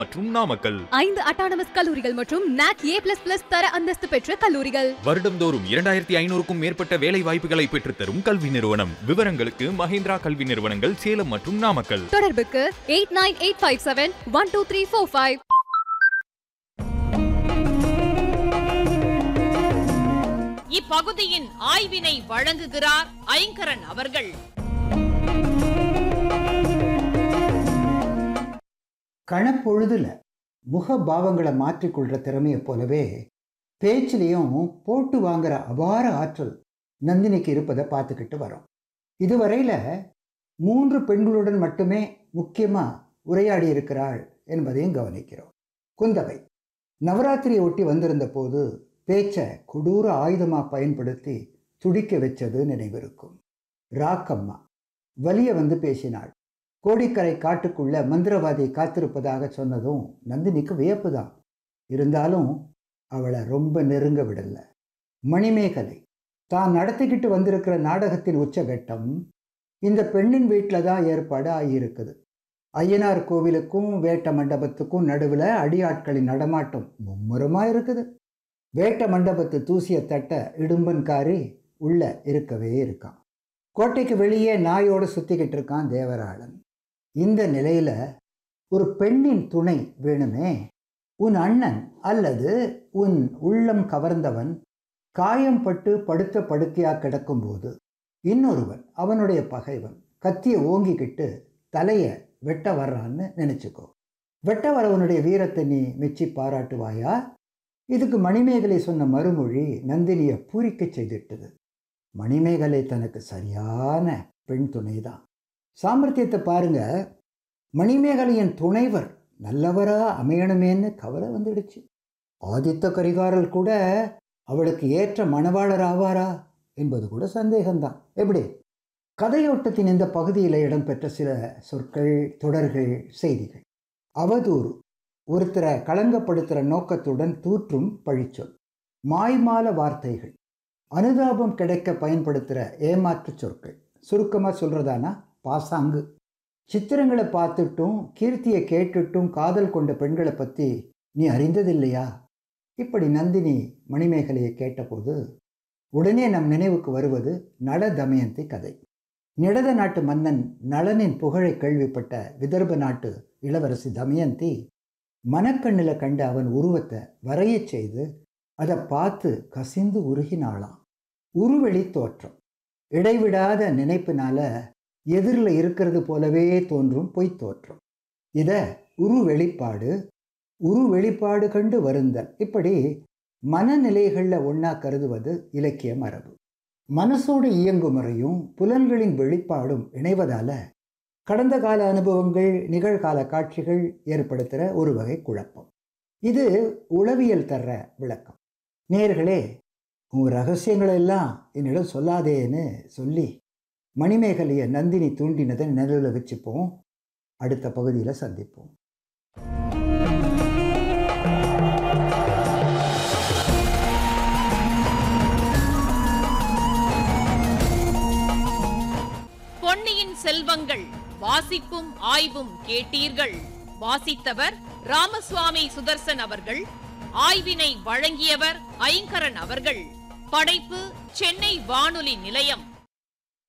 மற்றும் நாமக்கல் ஐந்து அட்டானமஸ் கல்லூரிகள் மற்றும் நாக் ஏ பிளஸ் பிளஸ் தர அந்தஸ்து பெற்ற கல்லூரிகள் வருடம்தோறும் இரண்டாயிரத்தி ஐநூறுக்கும் மேற்பட்ட வேலை வாய்ப்புகளை பெற்றுத்தரும் கல்வி நிறுவனம் விவரங்களுக்கு மஹேந்திரா கல்வி நிறுவனங்கள் சேலம் மற்றும் நாமக்கல் தொடர்புக்கு eight nine eight five seven one two three four five இப்பகுதியின் ஆய்வினை வழங்குகிறார் ஐங்கரன் அவர்கள் கணப்பொழுதுல முக பாவங்களை மாற்றிக்கொள்ற திறமையை போலவே பேச்சிலையும் போட்டு வாங்குற அபார ஆற்றல் நந்தினிக்கு இருப்பதை பார்த்துக்கிட்டு வரோம் இதுவரையில மூன்று பெண்களுடன் மட்டுமே முக்கியமா உரையாடி இருக்கிறாள் என்பதையும் கவனிக்கிறோம் குந்தவை நவராத்திரியை ஒட்டி வந்திருந்த போது பேச்சை கொடூர ஆயுதமா பயன்படுத்தி துடிக்க வச்சது நினைவிருக்கும் ராக்கம்மா வலிய வந்து பேசினாள் கோடிக்கரை காட்டுக்குள்ள மந்திரவாதி காத்திருப்பதாக சொன்னதும் நந்தினிக்கு வியப்பு தான் இருந்தாலும் அவளை ரொம்ப நெருங்க விடல மணிமேகலை தான் நடத்திக்கிட்டு வந்திருக்கிற நாடகத்தின் உச்சகட்டம் இந்த பெண்ணின் வீட்டில் தான் ஏற்பாடு ஆகியிருக்குது ஐயனார் கோவிலுக்கும் வேட்ட மண்டபத்துக்கும் நடுவில் அடியாட்களின் நடமாட்டம் மும்முரமாக இருக்குது வேட்ட மண்டபத்து தூசிய தட்ட இடும்பன்காரி உள்ள இருக்கவே இருக்கான் கோட்டைக்கு வெளியே நாயோடு சுத்திக்கிட்டு இருக்கான் தேவராளன் இந்த நிலையில ஒரு பெண்ணின் துணை வேணுமே உன் அண்ணன் அல்லது உன் உள்ளம் கவர்ந்தவன் காயம் பட்டு படுத்த படுக்கையா கிடக்கும்போது இன்னொருவன் அவனுடைய பகைவன் கத்தியை ஓங்கிக்கிட்டு தலைய வெட்ட வர்றான்னு நினைச்சுக்கோ வெட்ட வரவனுடைய வீரத்தை நீ மெச்சி பாராட்டுவாயா இதுக்கு மணிமேகலை சொன்ன மறுமொழி நந்தினியை பூரிக்க செய்திட்டது மணிமேகலை தனக்கு சரியான பெண் துணைதான் சாமர்த்தியத்தை பாருங்க மணிமேகலையின் துணைவர் நல்லவரா அமையணுமேன்னு கவலை வந்துடுச்சு ஆதித்த கரிகாரர் கூட அவளுக்கு ஏற்ற மணவாளர் ஆவாரா என்பது கூட சந்தேகம்தான் எப்படி கதையோட்டத்தின் இந்த பகுதியில் இடம்பெற்ற சில சொற்கள் தொடர்கள் செய்திகள் அவதூறு ஒருத்தரை களங்கப்படுத்துகிற நோக்கத்துடன் தூற்றும் பழிச்சொல் மாய்மால வார்த்தைகள் அனுதாபம் கிடைக்க பயன்படுத்துகிற ஏமாற்று சொற்கள் சுருக்கமாக சொல்கிறதானா பாசாங்கு சித்திரங்களை பார்த்துட்டும் கீர்த்தியை கேட்டுட்டும் காதல் கொண்ட பெண்களை பற்றி நீ அறிந்ததில்லையா இப்படி நந்தினி மணிமேகலையை கேட்டபோது உடனே நம் நினைவுக்கு வருவது நள தமயந்தி கதை நிடத நாட்டு மன்னன் நளனின் புகழை கேள்விப்பட்ட விதர்ப நாட்டு இளவரசி தமயந்தி மனக்கண்ணில் கண்ட அவன் உருவத்தை வரையச் செய்து அதை பார்த்து கசிந்து உருகினாளாம் உருவெளி தோற்றம் இடைவிடாத நினைப்பினால எதிரில் இருக்கிறது போலவே தோன்றும் பொய்த் தோற்றம் இதை உரு வெளிப்பாடு உரு வெளிப்பாடு கண்டு வருந்தல் இப்படி மனநிலைகளில் ஒன்றா கருதுவது இலக்கிய மரபு மனசோடு இயங்கும் முறையும் புலன்களின் வெளிப்பாடும் இணைவதால கடந்த கால அனுபவங்கள் நிகழ்கால காட்சிகள் ஏற்படுத்துகிற ஒரு வகை குழப்பம் இது உளவியல் தர்ற விளக்கம் நேர்களே உன் ரகசியங்களை எல்லாம் என்னிடம் சொல்லாதேன்னு சொல்லி மணிமேகலையை நந்தினி தூண்டினதை நிழலில் வச்சுப்போம் அடுத்த பகுதியில் சந்திப்போம் பொன்னியின் செல்வங்கள் வாசிப்பும் ஆய்வும் கேட்டீர்கள் வாசித்தவர் ராமசுவாமி சுதர்சன் அவர்கள் ஆய்வினை வழங்கியவர் ஐங்கரன் அவர்கள் படைப்பு சென்னை வானொலி நிலையம்